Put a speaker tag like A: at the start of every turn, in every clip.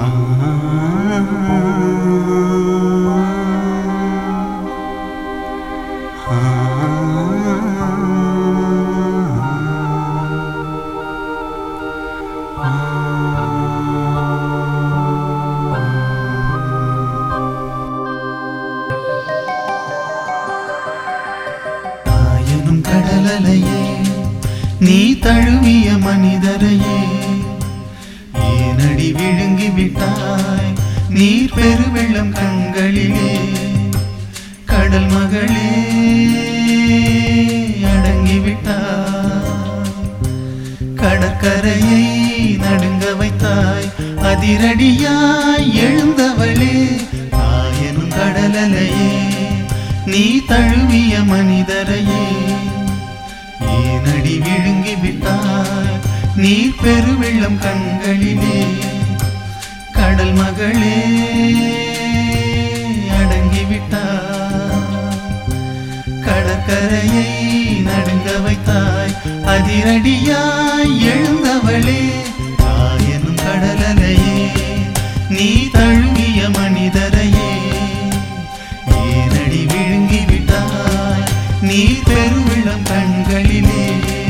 A: தாயனும் கடலலையே நீ தழுவிய மனிதரையே ஏனடி விழுங்கி விட்டாய் நீர் பெருவெள்ளம் கண்களிலே கடல் மகளே அடங்கி விட்டாய் கடற்கரையை நடுங்க வைத்தாய் அதிரடியாய் எழுந்தவளே தாயனும் கடலலையே நீ தழுவிய மனிதரையே ஏனடி விழுங்கி விட்டாய் நீ பெருவெள்ளம் கண்களிலே கடல் மகளே அடங்கி விட்டாய் கடற்கரையை நடுங்க வைத்தாய் அதிரடியாய் எழுந்தவளே தாயனும் கடலலையே நீ தழுவிய மனிதரையே ஏனடி விழுங்கி விட்டாய் நீ பெருவிளம் கண்களிலே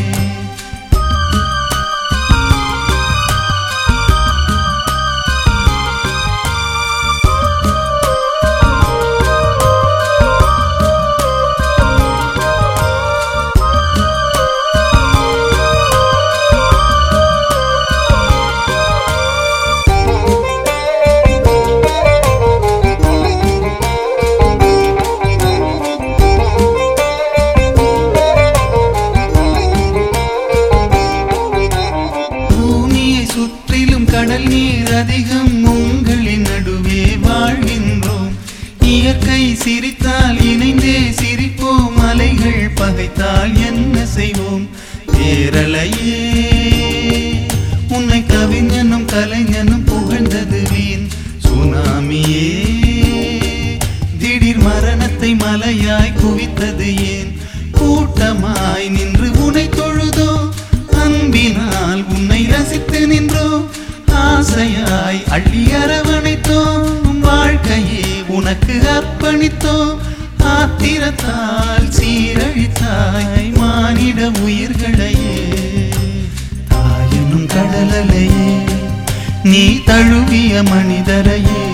A: பூமியை சுற்றிலும் கடல் நீர் அதிகம் உங்களின் நடுவே வாழ்கின்றோம் இயற்கை சிரித்தால் இணைந்தே சிரிப்போம் அலைகள் பகைத்தால் என்ன செய்வோம் ஏரலையே உன்னை கவிஞனும் கலைஞனும் புகழ்ந்தது வீண் சுனாமியே திடீர் மரணத்தை மலையாய் குவித்தது ஏன் கூட்டமாய் நின்று உனை தொழுதோ அன்பினால் உன்னை ரசித்து நின்றோ ஆசையாய் அள்ளி அரவணைத்தோம் வாழ்க்கையே உனக்கு அர்ப்பணித்தோம் ஆத்திரத்தால் சீரழித்தாய் மானிட உயிர்களையே தாயனும் கடலலையே நீ தழுவிய மனிதரையே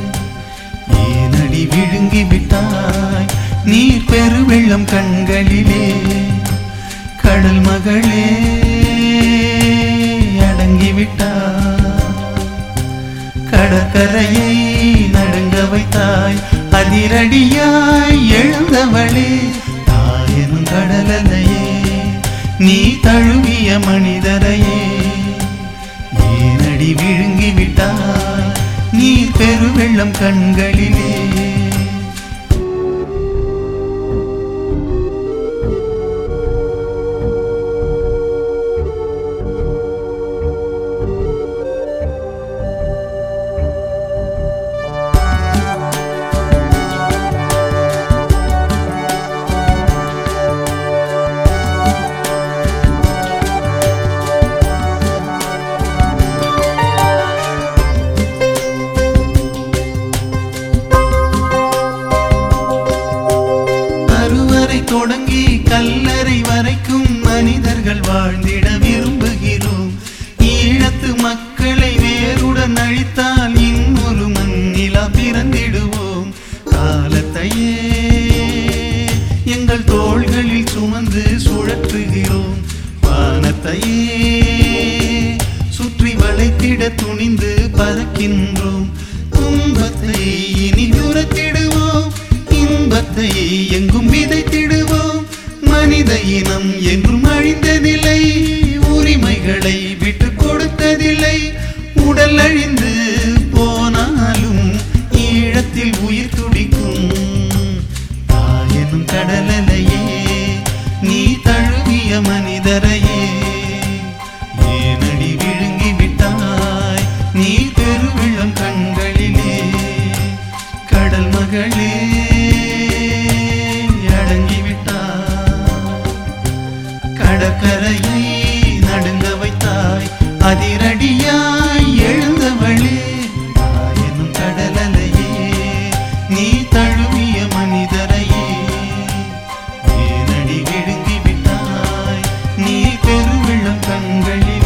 A: ஏனடி விழுங்கி விட்டாய் நீர் பெருவெள்ளம் கண்களிலே கடல் மகளே அடங்கி விட்டாய் கடற்கரையை நடுங்க வைத்தாய் அதிரடியாய் எழுந்தவளே தாயனும் கடலலையே நீ தழுவிய மனிதரையே ஏனடி விழுங்கி விட்டாய் நீர் பெருவெள்ளம் கண்களிலே கருவறை தொடங்கி கல்லறை வரைக்கும் மனிதர்கள் வாழ்ந்திட விரும்புகிறோம் ஈழத்து மக்களை வேருடன் அழித்தால் இன்னொரு மண்ணிலா பிறந்திடுவோம் காலத்தையே எங்கள் தோள்களில் சுமந்து சுழற்றுகிறோம் வானத்தையே சுற்றி வளைத்திட துணிந்து பறக்கின்றோம் துன்பத்தை இனி துரத்திடுவோம் இன்பத்தை எங்கும் விதைத்திடுவோம் மனித இனம் என்றும் அழிந்ததில்லை உரிமைகளை விட்டு கொடுத்ததில்லை உடல் அழிந்து போனாலும் ஈழத்தில் உயிர் துடிக்கும் தாயனும் கடலலையே நீ தழுவிய மனிதரையே ஏனடி விழுங்கி விட்டாய் நீ பெருவெள்ளம் கண்களிலே கடல் மகளே அடங்கி விட்டாய் கடற்கரையை நடுங்க வைத்தாய் அதிரடியாய் எழுந்தவளே கண்களிலே